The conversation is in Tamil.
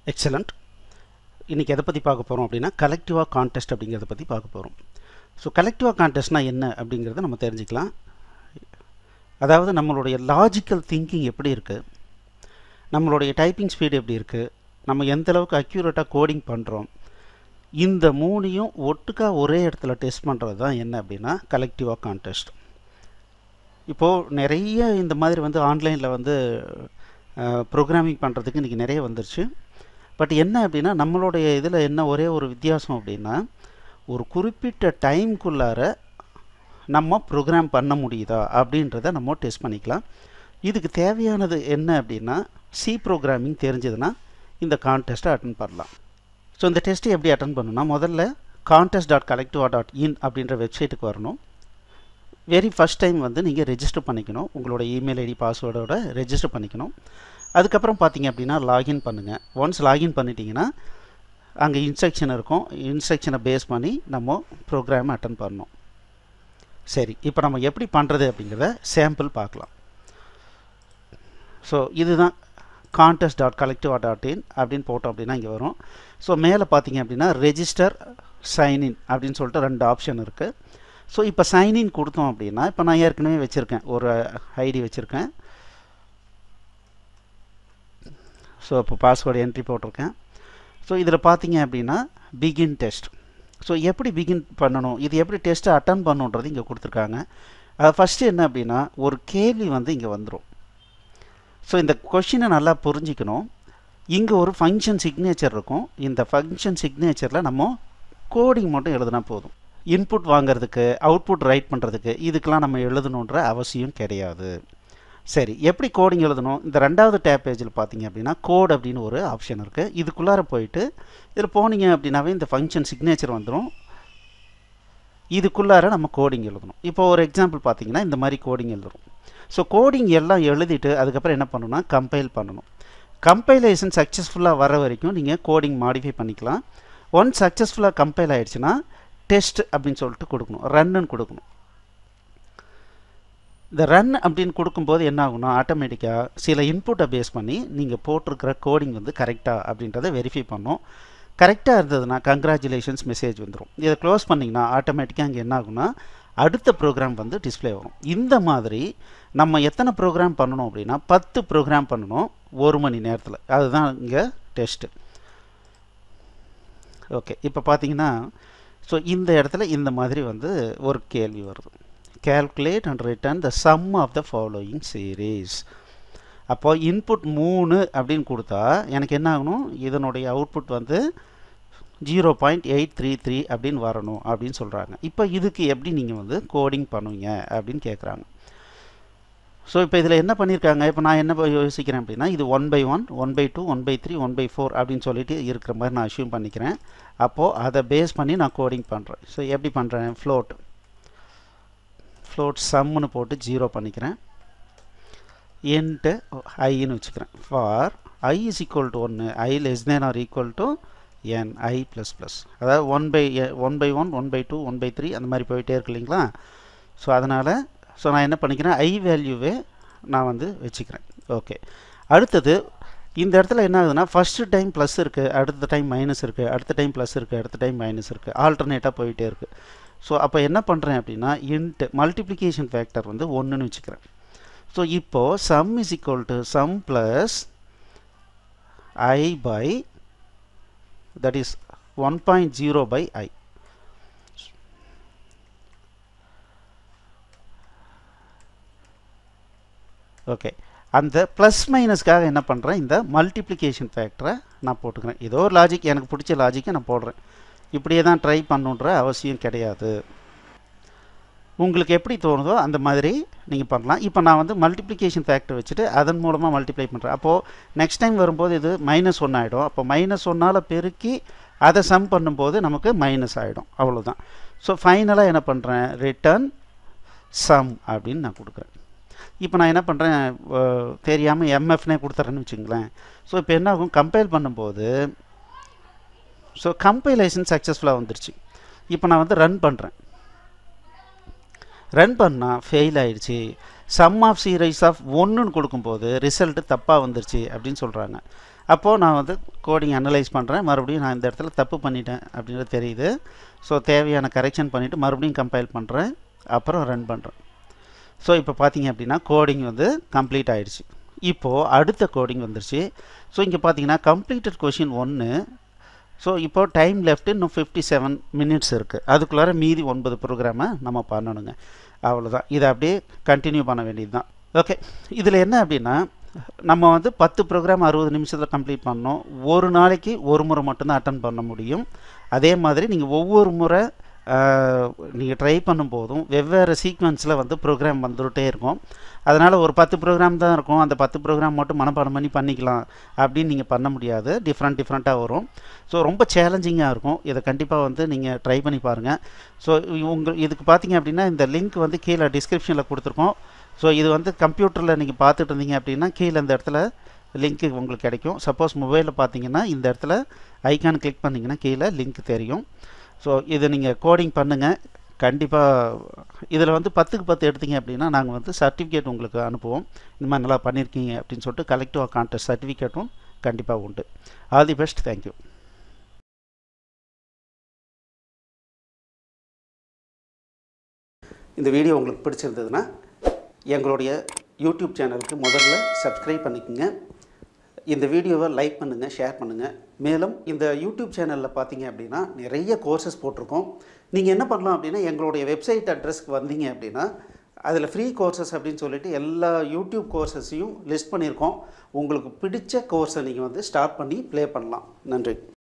எக்ஸலண்ட் இன்றைக்கி எதை பற்றி பார்க்க போகிறோம் அப்படின்னா கலெக்டிவாக கான்டெஸ்ட் அப்படிங்கிறத பற்றி பார்க்க போகிறோம் ஸோ கலெக்டிவாக கான்டெஸ்ட்னால் என்ன அப்படிங்கிறத நம்ம தெரிஞ்சுக்கலாம் அதாவது நம்மளுடைய லாஜிக்கல் திங்கிங் எப்படி இருக்குது நம்மளுடைய டைப்பிங் ஸ்பீடு எப்படி இருக்குது நம்ம எந்த அளவுக்கு அக்யூரேட்டாக கோடிங் பண்ணுறோம் இந்த மூணையும் ஒட்டுக்கா ஒரே இடத்துல டெஸ்ட் பண்ணுறது தான் என்ன அப்படின்னா கலெக்டிவாக கான்டெஸ்ட் இப்போது நிறைய இந்த மாதிரி வந்து ஆன்லைனில் வந்து ப்ரோக்ராமிங் பண்ணுறதுக்கு இன்றைக்கி நிறைய வந்துருச்சு பட் என்ன அப்படின்னா நம்மளுடைய இதில் என்ன ஒரே ஒரு வித்தியாசம் அப்படின்னா ஒரு குறிப்பிட்ட டைம்குள்ளார நம்ம ப்ரோக்ராம் பண்ண முடியுதா அப்படின்றத நம்ம டெஸ்ட் பண்ணிக்கலாம் இதுக்கு தேவையானது என்ன அப்படின்னா சி ப்ரோக்ராமிங் தெரிஞ்சதுன்னா இந்த கான்டெஸ்ட்டை அட்டன் பண்ணலாம் ஸோ இந்த டெஸ்ட்டை எப்படி அட்டன் பண்ணணும்னா முதல்ல கான்டெஸ்ட் டாட் கலெக்டிவா டாட் இன் அப்படின்ற வெப்சைட்டுக்கு வரணும் வெரி ஃபஸ்ட் டைம் வந்து நீங்கள் ரெஜிஸ்டர் பண்ணிக்கணும் உங்களோட இமெயில் ஐடி பாஸ்வேர்டோட ரெஜிஸ்டர் பண்ணிக்கணும் அதுக்கப்புறம் பார்த்தீங்க அப்படின்னா லாகின் பண்ணுங்கள் ஒன்ஸ் லாகின் பண்ணிட்டீங்கன்னா அங்கே இன்ஸ்ட்ரக்ஷன் இருக்கும் இன்ஸ்ட்ரக்ஷனை பேஸ் பண்ணி நம்ம ப்ரோக்ராம் அட்டன் பண்ணணும் சரி இப்போ நம்ம எப்படி பண்ணுறது அப்படிங்கிறத சாம்பிள் பார்க்கலாம் ஸோ இதுதான் கான்டெஸ்ட் டாட் கலெக்டிவா டாட் இன் அப்படின்னு போட்டோம் அப்படின்னா இங்கே வரும் ஸோ மேலே பார்த்தீங்க அப்படின்னா ரெஜிஸ்டர் சைன்இன் அப்படின்னு சொல்லிட்டு ரெண்டு ஆப்ஷன் இருக்குது ஸோ இப்போ சைன்இன் கொடுத்தோம் அப்படின்னா இப்போ நான் ஏற்கனவே வச்சுருக்கேன் ஒரு ஐடி வச்சுருக்கேன் ஸோ இப்போ பாஸ்வேர்டு என்ட்ரி போட்டிருக்கேன் ஸோ இதில் பார்த்தீங்க அப்படின்னா பிகின் டெஸ்ட் ஸோ எப்படி பிகின் பண்ணணும் இது எப்படி டெஸ்ட்டை அட்டன் பண்ணுன்றது இங்கே கொடுத்துருக்காங்க அது ஃபஸ்ட்டு என்ன அப்படின்னா ஒரு கேள்வி வந்து இங்கே வந்துடும் ஸோ இந்த கொஷினை நல்லா புரிஞ்சிக்கணும் இங்கே ஒரு ஃபங்க்ஷன் சிக்னேச்சர் இருக்கும் இந்த ஃபங்க்ஷன் சிக்னேச்சரில் நம்ம கோடிங் மட்டும் எழுதுனா போதும் இன்புட் வாங்கிறதுக்கு அவுட்புட் ரைட் பண்ணுறதுக்கு இதுக்கெலாம் நம்ம எழுதணுன்ற அவசியம் கிடையாது சரி எப்படி கோடிங் எழுதணும் இந்த ரெண்டாவது டேப் பேஜில் பார்த்தீங்க அப்படின்னா கோட் அப்படின்னு ஒரு ஆப்ஷன் இருக்குது இதுக்குள்ளார போயிட்டு இதில் போனீங்க அப்படின்னாவே இந்த ஃபங்க்ஷன் சிக்னேச்சர் வந்துடும் இதுக்குள்ளார நம்ம கோடிங் எழுதணும் இப்போ ஒரு எக்ஸாம்பிள் பார்த்தீங்கன்னா இந்த மாதிரி கோடிங் எழுதுறோம் ஸோ கோடிங் எல்லாம் எழுதிட்டு அதுக்கப்புறம் என்ன பண்ணணும்னா கம்பைல் பண்ணணும் கம்பைலேஷன் சக்ஸஸ்ஃபுல்லாக வர வரைக்கும் நீங்கள் கோடிங் மாடிஃபை பண்ணிக்கலாம் ஒன் சக்ஸஸ்ஃபுல்லாக கம்பைல் ஆகிடுச்சுன்னா டெஸ்ட் அப்படின்னு சொல்லிட்டு கொடுக்கணும் ரன்னு கொடுக்கணும் இந்த ரன் அப்படின்னு கொடுக்கும்போது என்ன ஆகும்னா ஆட்டோமேட்டிக்காக சில இன்புட்டை பேஸ் பண்ணி நீங்கள் போட்டிருக்கிற கோடிங் வந்து கரெக்டாக அப்படின்றத வெரிஃபை பண்ணும் கரெக்டாக இருந்ததுன்னா கங்க்ராச்சுலேஷன்ஸ் மெசேஜ் வந்துடும் இதை க்ளோஸ் பண்ணிங்கன்னா ஆட்டோமேட்டிக்காக இங்கே என்ன ஆகும்னா அடுத்த ப்ரோக்ராம் வந்து டிஸ்பிளே வரும் இந்த மாதிரி நம்ம எத்தனை ப்ரோக்ராம் பண்ணணும் அப்படின்னா பத்து ப்ரோக்ராம் பண்ணணும் ஒரு மணி நேரத்தில் அதுதான் இங்கே டெஸ்ட்டு ஓகே இப்போ பார்த்தீங்கன்னா ஸோ இந்த இடத்துல இந்த மாதிரி வந்து ஒரு கேள்வி வருது calculate and return the sum of the following series அப்போ இன்புட் மூணு அப்படின்னு கொடுத்தா எனக்கு என்ன ஆகணும் இதனுடைய அவுட்புட் வந்து zero point eight three three அப்படின்னு வரணும் அப்படின்னு சொல்கிறாங்க இப்போ இதுக்கு எப்படி நீங்கள் வந்து கோடிங் பண்ணுவீங்க அப்படின்னு கேட்குறாங்க ஸோ இப்போ இதில் என்ன பண்ணியிருக்காங்க இப்போ நான் என்ன யோசிக்கிறேன் அப்படின்னா இது one by one one by two one by three one by four அப்படின்னு சொல்லிட்டு இருக்கிற மாதிரி நான் அஷ்யூம் பண்ணிக்கிறேன் அப்போது அதை பேஸ் பண்ணி நான் கோடிங் பண்ணுறேன் ஸோ எப்படி பண்ணுறேன் ஃப்ளோட் ஃப்ளோட் சம்முன்னு போட்டு ஜீரோ பண்ணிக்கிறேன் என்ட்டு ஐன்னு வச்சுக்கிறேன் for I is equal to ஒன்று I less than or equal to N I plus plus அதாவது one by one by one one by two one by three அந்த மாதிரி போயிட்டே இருக்கு இல்லைங்களா ஸோ அதனால் ஸோ நான் என்ன பண்ணிக்கிறேன் ஐ வேல்யூவே நான் வந்து வச்சுக்கிறேன் ஓகே அடுத்தது இந்த இடத்துல என்ன ஆகுதுன்னா ஃபஸ்ட்டு டைம் ப்ளஸ் இருக்குது அடுத்த டைம் மைனஸ் இருக்குது அடுத்த டைம் ப்ளஸ் இருக்குது அடுத்த டைம் மைனஸ் இருக்குது ஆல்டர்னேட்டாக போயிட்டே இருக்குது ஸோ அப்போ என்ன பண்ணுறேன் அப்படின்னா இன்ட்டு மல்டிப்ளிகேஷன் ஃபேக்டர் வந்து ஒன்றுன்னு வச்சுக்கிறேன் ஸோ இப்போது sum is equal to sum plus I by that is one point zero by I okay அந்த ப்ளஸ் மைனஸ்க்காக என்ன பண்ணுறேன் இந்த மல்டிப்ளிகேஷன் ஃபேக்டரை நான் போட்டுக்கிறேன் ஏதோ ஒரு லாஜிக் எனக்கு பிடிச்ச லாஜிக்கை நான் போடுறேன் இப்படியே தான் ட்ரை பண்ணுன்ற அவசியம் கிடையாது உங்களுக்கு எப்படி தோணுதோ அந்த மாதிரி நீங்கள் பண்ணலாம் இப்போ நான் வந்து மல்டிப்ளிகேஷன் ஃபேக்டர் வச்சுட்டு அதன் மூலமாக மல்டிப்ளை பண்ணுறேன் அப்போது நெக்ஸ்ட் டைம் வரும்போது இது மைனஸ் ஒன் ஆகிடும் அப்போ மைனஸ் ஒன்னால் பெருக்கி அதை சம் பண்ணும்போது நமக்கு மைனஸ் ஆகிடும் அவ்வளோதான் ஸோ ஃபைனலாக என்ன பண்ணுறேன் ரிட்டர்ன் சம் அப்படின்னு நான் கொடுக்குறேன் இப்போ நான் என்ன பண்ணுறேன் தெரியாமல் எம்எஃப்னே கொடுத்துறேன்னு வச்சுங்களேன் ஸோ இப்போ என்ன ஆகும் கம்பைல் பண்ணும்போது ஸோ கம்பைலேஷன் சக்ஸஸ்ஃபுல்லாக வந்துருச்சு இப்போ நான் வந்து ரன் பண்ணுறேன் ரன் பண்ணால் ஃபெயில் ஆயிடுச்சு சம் ஆஃப் சீரைஸ் ஆஃப் ஒன்றுன்னு கொடுக்கும்போது ரிசல்ட்டு தப்பாக வந்துருச்சு அப்படின்னு சொல்கிறாங்க அப்போது நான் வந்து கோடிங் அனலைஸ் பண்ணுறேன் மறுபடியும் நான் இந்த இடத்துல தப்பு பண்ணிட்டேன் அப்படின்றது தெரியுது ஸோ தேவையான கரெக்ஷன் பண்ணிவிட்டு மறுபடியும் கம்பைல் பண்ணுறேன் அப்புறம் ரன் பண்ணுறேன் ஸோ இப்போ பார்த்தீங்க அப்படின்னா கோடிங் வந்து கம்ப்ளீட் ஆயிடுச்சு இப்போது அடுத்த கோடிங் வந்துருச்சு ஸோ இங்கே பார்த்தீங்கன்னா கம்ப்ளீட்டட் கொஷின் ஒன்று ஸோ இப்போ டைம் லெஃப்ட் இன்னும் ஃபிஃப்டி செவன் மினிட்ஸ் இருக்குது அதுக்குள்ளார மீதி ஒன்பது ப்ரோக்ராமை நம்ம பண்ணணுங்க அவ்வளோதான் இதை அப்படியே கண்டினியூ பண்ண வேண்டியது தான் ஓகே இதில் என்ன அப்படின்னா நம்ம வந்து பத்து ப்ரோக்ராம் அறுபது நிமிஷத்தில் கம்ப்ளீட் பண்ணோம் ஒரு நாளைக்கு ஒரு முறை மட்டும்தான் அட்டன் பண்ண முடியும் அதே மாதிரி நீங்கள் ஒவ்வொரு முறை நீங்கள் ட்ரை பண்ணும்போதும் வெவ்வேறு சீக்வன்ஸில் வந்து ப்ரோக்ராம் வந்துகிட்டே இருக்கும் அதனால் ஒரு பத்து ப்ரோக்ராம் தான் இருக்கும் அந்த பத்து ப்ரோக்ராம் மட்டும் மனப்பாடம் பண்ணி பண்ணிக்கலாம் அப்படின்னு நீங்கள் பண்ண முடியாது டிஃப்ரெண்ட் டிஃப்ரெண்ட்டாக வரும் ஸோ ரொம்ப சேலஞ்சிங்காக இருக்கும் இதை கண்டிப்பாக வந்து நீங்கள் ட்ரை பண்ணி பாருங்கள் ஸோ உங்கள் இதுக்கு பார்த்தீங்க அப்படின்னா இந்த லிங்க் வந்து கீழே டிஸ்கிரிப்ஷனில் கொடுத்துருக்கோம் ஸோ இது வந்து கம்ப்யூட்டரில் நீங்கள் பார்த்துட்டு இருந்தீங்க அப்படின்னா கீழே இந்த இடத்துல லிங்க்கு உங்களுக்கு கிடைக்கும் சப்போஸ் மொபைலில் பார்த்தீங்கன்னா இந்த இடத்துல ஐக்கான் கிளிக் பண்ணிங்கன்னா கீழே லிங்க் தெரியும் ஸோ இதை நீங்கள் கோடிங் பண்ணுங்கள் கண்டிப்பாக இதில் வந்து பத்துக்கு பத்து எடுத்தீங்க அப்படின்னா நாங்கள் வந்து சர்டிஃபிகேட் உங்களுக்கு அனுப்புவோம் இந்த மாதிரி நல்லா பண்ணியிருக்கீங்க அப்படின்னு சொல்லிட்டு கலெக்டிவ் கான்டெஸ்ட் சர்டிஃபிகேட்டும் கண்டிப்பாக உண்டு ஆல் தி பெஸ்ட் தேங்க்யூ இந்த வீடியோ உங்களுக்கு பிடிச்சிருந்ததுன்னா எங்களுடைய யூடியூப் சேனலுக்கு முதல்ல சப்ஸ்கிரைப் பண்ணிக்கோங்க இந்த வீடியோவை லைக் பண்ணுங்கள் ஷேர் பண்ணுங்கள் மேலும் இந்த யூடியூப் சேனலில் பார்த்தீங்க அப்படின்னா நிறைய கோர்சஸ் போட்டிருக்கோம் நீங்கள் என்ன பண்ணலாம் அப்படின்னா எங்களுடைய வெப்சைட் அட்ரஸ்க்கு வந்தீங்க அப்படின்னா அதில் ஃப்ரீ கோர்சஸ் அப்படின்னு சொல்லிட்டு எல்லா யூடியூப் கோர்சஸையும் லிஸ்ட் பண்ணியிருக்கோம் உங்களுக்கு பிடிச்ச கோர்ஸை நீங்கள் வந்து ஸ்டார்ட் பண்ணி ப்ளே பண்ணலாம் நன்றி